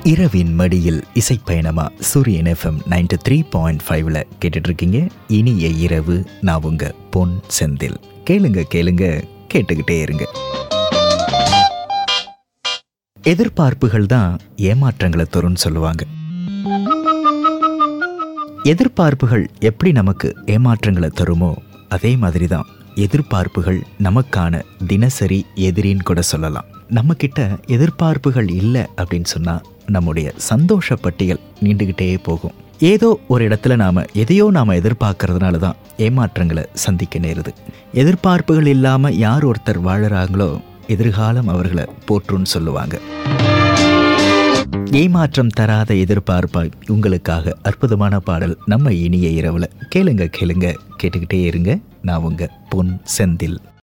இரவின் மடியில் இசைப்பயணமா சூரியன் எஃப்எம் நைன்டி த்ரீ பாயிண்ட் ஃபைவ்ல கேட்டுட்டு இருக்கீங்க இனிய இரவு நான் உங்க பொன் செந்தில் கேளுங்க கேளுங்க கேட்டுக்கிட்டே இருங்க எதிர்பார்ப்புகள் தான் ஏமாற்றங்களை தரும்னு சொல்லுவாங்க எதிர்பார்ப்புகள் எப்படி நமக்கு ஏமாற்றங்களை தருமோ அதே மாதிரி தான் எதிர்பார்ப்புகள் நமக்கான தினசரி எதிரின்னு கூட சொல்லலாம் நம்மக்கிட்ட எதிர்பார்ப்புகள் இல்லை அப்படின்னு சொன்னால் நம்முடைய சந்தோஷ பட்டியல் நீண்டுக்கிட்டே போகும் ஏதோ ஒரு இடத்துல நாம் எதையோ நாம் எதிர்பார்க்கறதுனால தான் ஏமாற்றங்களை சந்திக்க நேருது எதிர்பார்ப்புகள் இல்லாமல் யார் ஒருத்தர் வாழறாங்களோ எதிர்காலம் அவர்களை போற்றுன்னு சொல்லுவாங்க ஏமாற்றம் தராத எதிர்பார்ப்பாய் உங்களுக்காக அற்புதமான பாடல் நம்ம இனிய இரவுல கேளுங்க கேளுங்க கேட்டுக்கிட்டே இருங்க நான் உங்க பொன் செந்தில்